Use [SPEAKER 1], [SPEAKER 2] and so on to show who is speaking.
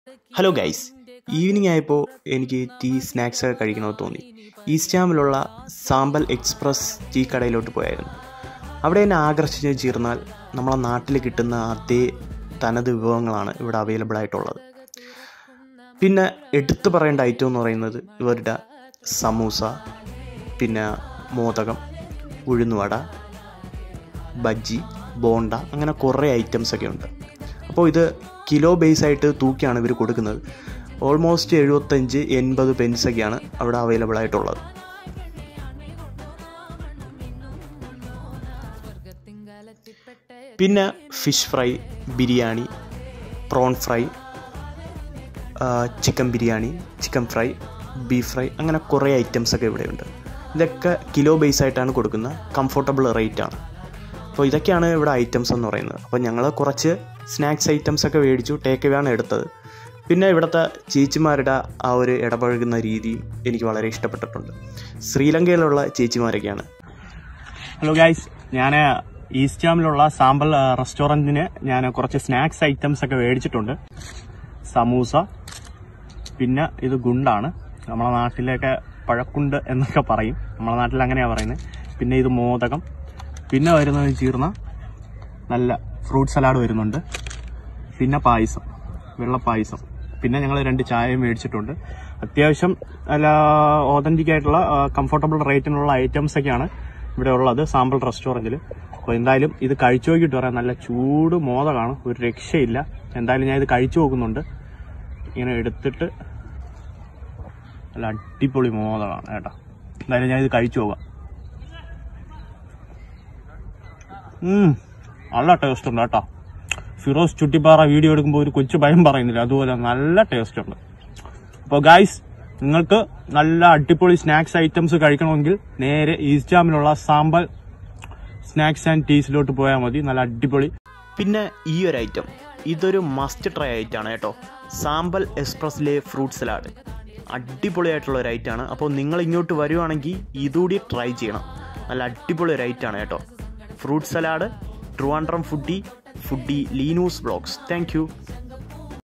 [SPEAKER 1] hello guys evening ആയപ്പോൾ എനിക്ക് tea snacks ഒക്കെ കഴിക്കണമെന്ന് തോന്നി ഈസ്റ്റാമിലുള്ള സാമ്പൽ എക്സ്പ്രസ് ടീ കടയിലോട്ട് പോയായിരുന്നു അവിടെ എന്നെ ആകർഷിച്ച് ചേർന്നാൽ നമ്മളെ നാട്ടിൽ കിട്ടുന്ന അതേ തനത് വിഭവങ്ങളാണ് ഇവിടെ അവൈലബിൾ ആയിട്ടുള്ളത് പിന്നെ എടുത്തു പറയേണ്ട ഐറ്റം എന്ന് പറയുന്നത് ഇവരുടെ സമൂസ പിന്നെ മോദകം ഉഴുന്നുവട ബജ്ജി ബോണ്ട അങ്ങനെ കുറേ ഐറ്റംസ് ഒക്കെ ഉണ്ട് അപ്പോൾ ഇത് കിലോ ബേസ് ആയിട്ട് തൂക്കിയാണ് ഇവർ കൊടുക്കുന്നത് ഓൾമോസ്റ്റ് എഴുപത്തഞ്ച് എൺപത് പെൻസൊക്കെയാണ് അവിടെ അവൈലബിൾ ആയിട്ടുള്ളത് പിന്നെ fish fry biryani prawn fry chicken biryani chicken fry beef fry അങ്ങനെ കുറേ ഐറ്റംസ് ഒക്കെ ഇവിടെയുണ്ട് ഇതൊക്കെ കിലോ ബേസ് ആയിട്ടാണ് കൊടുക്കുന്ന കംഫർട്ടബിൾ റേറ്റ് ആണ് അപ്പോൾ ഇതൊക്കെയാണ് ഇവിടെ ഐറ്റംസ് എന്ന് പറയുന്നത് അപ്പോൾ ഞങ്ങൾ കുറച്ച് സ്നാക്സ് ഐറ്റംസ് ഒക്കെ മേടിച്ചു ടേക്ക് അവേ ആണ് എടുത്തത് പിന്നെ ഇവിടുത്തെ ചേച്ചിമാരുടെ ആ ഒരു ഇടപഴകുന്ന രീതിയും എനിക്ക് വളരെ ഇഷ്ടപ്പെട്ടിട്ടുണ്ട് ശ്രീലങ്കയിലുള്ള ചേച്ചിമാരൊക്കെയാണ് ഹലോ ഗൈസ് ഞാൻ ഈസ്റ്റാമിലുള്ള സാമ്പൽ റെസ്റ്റോറൻറ്റിന് ഞാൻ കുറച്ച് സ്നാക്സ് ഐറ്റംസ് ഒക്കെ മേടിച്ചിട്ടുണ്ട് സമൂസ പിന്നെ ഇത് ഗുണ്ടാണ് നമ്മളെ നാട്ടിലൊക്കെ പഴക്കുണ്ട് എന്നൊക്കെ പറയും നമ്മളെ നാട്ടിൽ അങ്ങനെയാണ് പറയുന്നത് പിന്നെ ഇത് മോദകം പിന്നെ വരുന്നത് ചീർന്ന നല്ല ഫ്രൂട്ട് സലാഡ് വരുന്നുണ്ട് പിന്നെ പായസം വെള്ളപ്പായസം പിന്നെ ഞങ്ങൾ രണ്ട് ചായയും മേടിച്ചിട്ടുണ്ട് അത്യാവശ്യം നല്ല ഓതന്റിക് ആയിട്ടുള്ള കംഫർട്ടബിൾ റേറ്റിനുള്ള ഐറ്റംസ് ഒക്കെയാണ് ഇവിടെ ഉള്ളത് സാമ്പിൾ റെസ്റ്റോറൻറ്റിൽ അപ്പോൾ എന്തായാലും ഇത് കഴിച്ചു നോക്കിയിട്ട് പറയാം നല്ല ചൂട് മോദകമാണ് ഒരു രക്ഷയില്ല എന്തായാലും ഞാൻ ഇത് കഴിച്ചു നോക്കുന്നുണ്ട് ഇങ്ങനെ എടുത്തിട്ട് നല്ല അടിപൊളി മോദകമാണ് കേട്ടോ എന്തായാലും ഞാൻ ഇത് കഴിച്ചു പോകാം ഉം, നല്ല ടേസ്റ്റ് ഉണ്ട് കേട്ടോ ഫിറോസ് ചുട്ടിപ്പാറ വീഡിയോ എടുക്കുമ്പോൾ ഒരു കൊച്ചു ഭയം പറയുന്നില്ല അതുപോലെ നല്ല ടേസ്റ്റ് ഉണ്ട് അപ്പോൾ ഗായ്സ് നിങ്ങൾക്ക് നല്ല അടിപൊളി സ്നാക്സ് ഐറ്റംസ് കഴിക്കണമെങ്കിൽ നേരെ ഈസ്റ്റാമിലുള്ള സാമ്പൽ സ്നാക്സ് ആൻഡ് ടീസിലോട്ട് പോയാൽ മതി നല്ല അടിപൊളി പിന്നെ ഈ ഒരു ഐറ്റം ഇതൊരു മസ്റ്റ് ട്രൈ ഐറ്റാണ് കേട്ടോ സാമ്പൽ എക്സ്പ്രസ്സിലെ ഫ്രൂട്ട് സലാഡ് അടിപൊളിയായിട്ടുള്ള ഒരു ഐറ്റാണ് അപ്പോൾ നിങ്ങൾ ഇങ്ങോട്ട് വരുവാണെങ്കിൽ ഇതുകൂടി ട്രൈ ചെയ്യണം നല്ല അടിപൊളി ഒരു ഐറ്റാണ് കേട്ടോ fruit salad Trivandrum foodie foodie Leenus blogs thank U